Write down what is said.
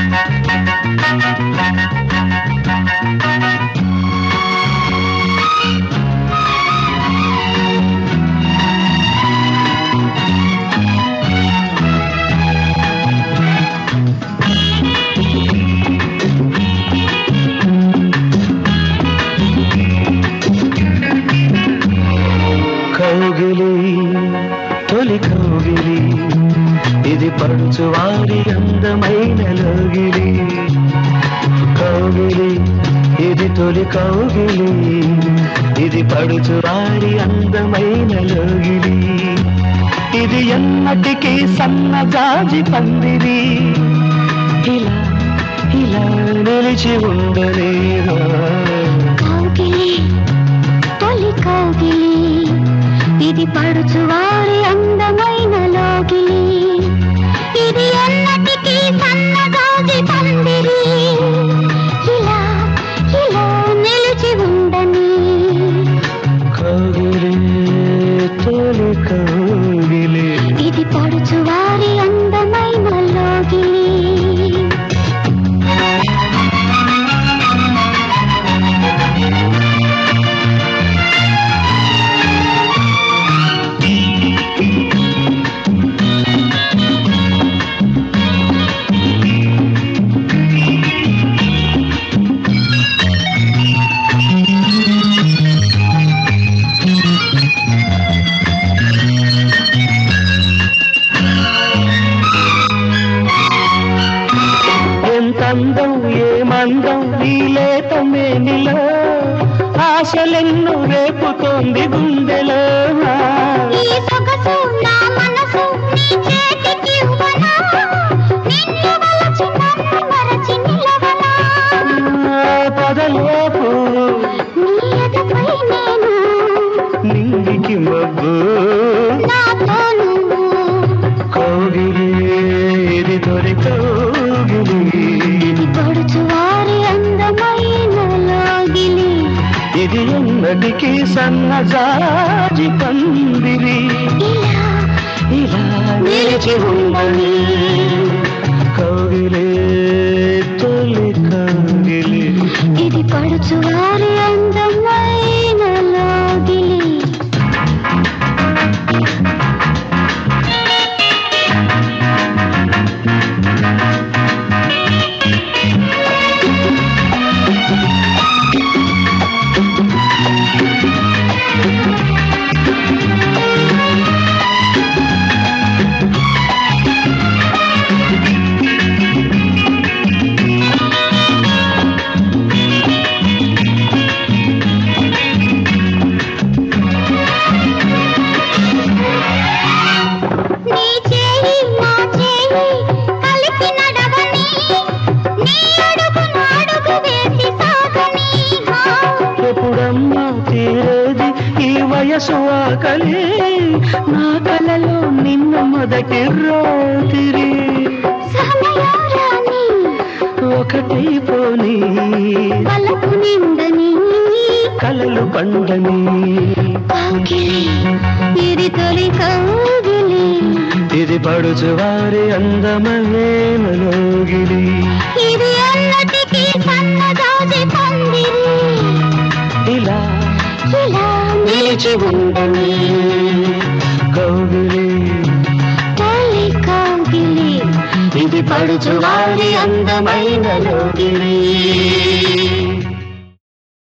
కౌగిలి తొలి కౌగిలి ఇది పడుచువారి అందమైన లోగిలి కౌగిలి ఇది తొలి కౌగిలి ఇది పడుచువారి అందమైన లోగిలి ఇది ఎన్నటికీ సన్నజాజి పందిరి ఇలా ఇలా నిలిచి ఉండలేదా కౌగిలి తొలి కౌగిలి ఇది పడుచువారి అందమైన లోగిలి ఇది ఎన్నటికీ సన్నగాజి పందిరి ఇలా ఇలా నిలిచి ఉండని కౌగిలి తొలి కౌగిలి ఇది పడుచువారి అందమైన లోగిలి ఎంత అందం ఏమందం ఈ లేత మేనిలో ఆశలెన్నో రేపుతోంది గుండెలో ఈ సొగసు నా మనసు నీ చేతికి ఇవ్వనా? నిన్ను వలచి నన్ను మరచి నిలవనా? పదలోపు నీ ఎదపై నేను, నింగికి మబ్బు నాతో నువ్వు. కౌగిలి ఇది తొలి కౌగిలి ఇది పొడుచువారి అందమైన లోగిలి. ఇది ఎన్నటికీ సన్నజాజి పందిరి ఇలా ఇలా నిలిచి ఉండని కౌగిలి తొలి కౌగిలి ఇది పడుచువారి అందమైన లోగిలి నీ చేయి నా చేయి కలిపి నడవని నీ అడుగు అడుగు వేసి సాగని హా. ఎప్పుడమ్మా తీరేది ఈ వయసు ఆకలి నా కలలో నిన్న మొదటి రాత్రి సమయారాని ఒకటి పోని పలుకు నిందని కలలు పండని కౌగిలి ఇది తొలి కౌగిలి ఇది పడుచువారి అందమైన లోగిలి ఇది అన్నటికి సన్నదాజి పందిరి ఇలా ఇలా నిలిచి ఉండని కౌగిలి తొలి కౌగిలి ఇది పడుచువారి అందమైన లోగిలి